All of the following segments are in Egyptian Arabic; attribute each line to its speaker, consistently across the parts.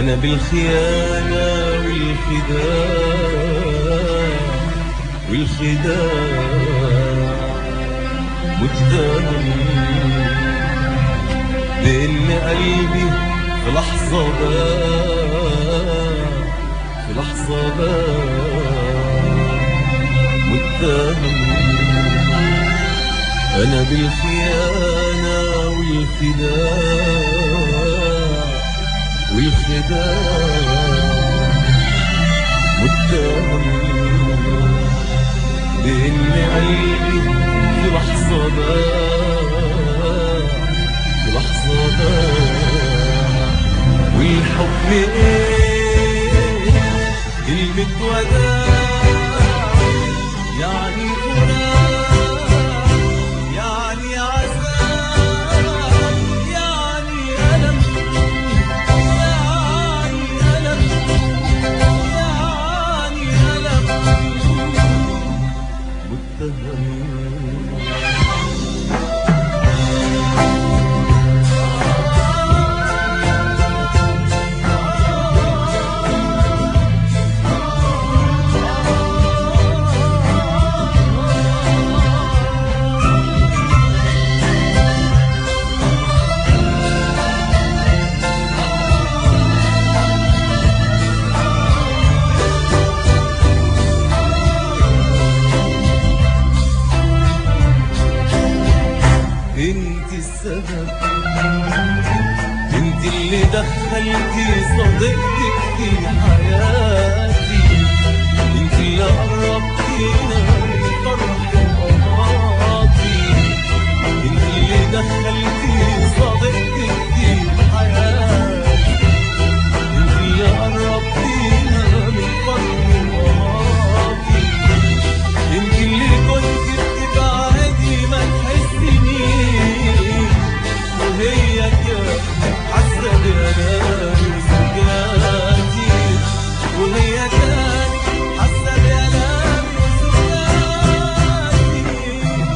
Speaker 1: أنا بالخيانة والخداع والخداع متهم لأن قلبي في لحظة باع في لحظة باع متهم أنا بالخيانة والخداع والخداع متهم بإن قلبي في لحظة باع في لحظة باع والحب إيه كلمة وداع يعني فراق يعني عذاب يعني ألم يعني ألم يعني ألم متهم انت السبب انت اللي دخلتي صديقتك في حياتي انت اللي قربتينا من فرح وقاطي انت اللي دخلتي صديقتك في حياتي انت اللي قربتينا من فرح وقاطي انت اللي كنت بتبعدي ما تحسنيش وهي كانت حاسه بألامي وسكاتي وهي كانت حاسه بألامي وسكاتي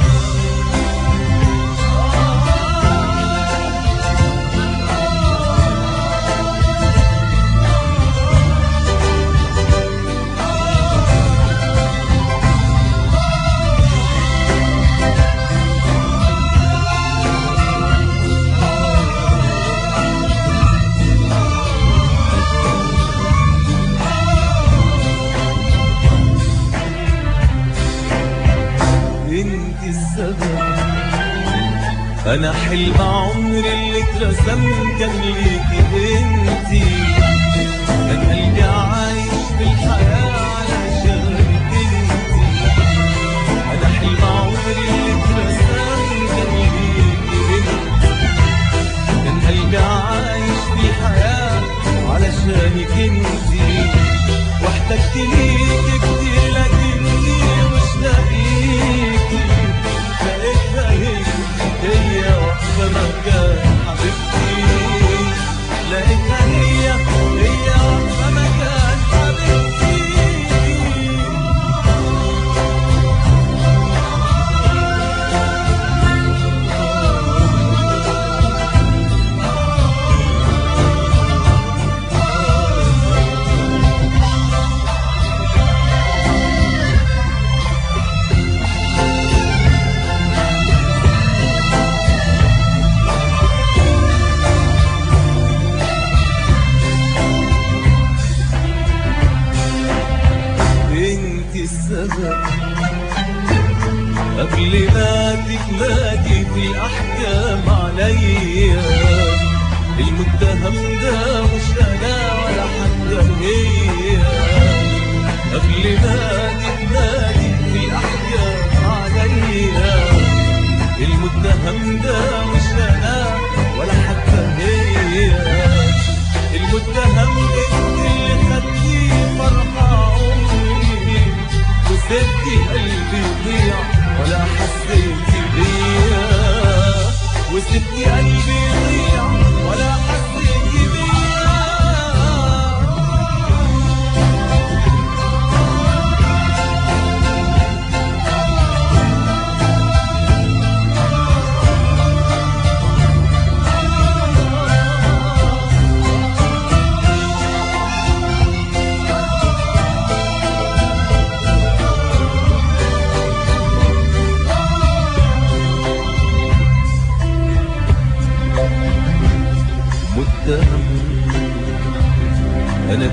Speaker 1: انت السبب انا حلم عمري اللي اترسم كان ليكي انتي كان قلبي عايش في الحياة علشانك انتي انا حلم عمري اللي اترسم كان ليكي انتي كان قلبي عايش في الحياة علشانك انتي واحتجت ليكي كتير لكني مش لاقيكي لقيتها هي هي واحدة مكان حبيبتي لقيتها هي هي واحدة مكان حبيبتي انت السبب قبل ما تتلاقي في الاحكام عليا المتهم ده مش انا ولا حتى هي قبل ما تتلاقي في الاحكام عليا المتهم ده مش انا ولا حتى هي المتهم انت اللي خدتي فرحة عمري وسبتي قلبي يضيع ولا حسيتي بيا وسبتي قلبي يضيع ولا حسيتي بيا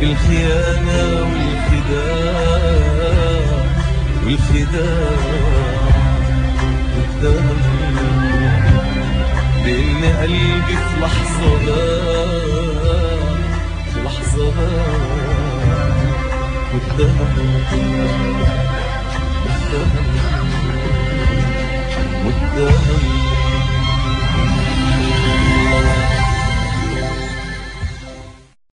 Speaker 1: بالخيانة والخداع والخداع والدم بإن قلبي في لحظة باع في لحظة باع والدم والدم والدم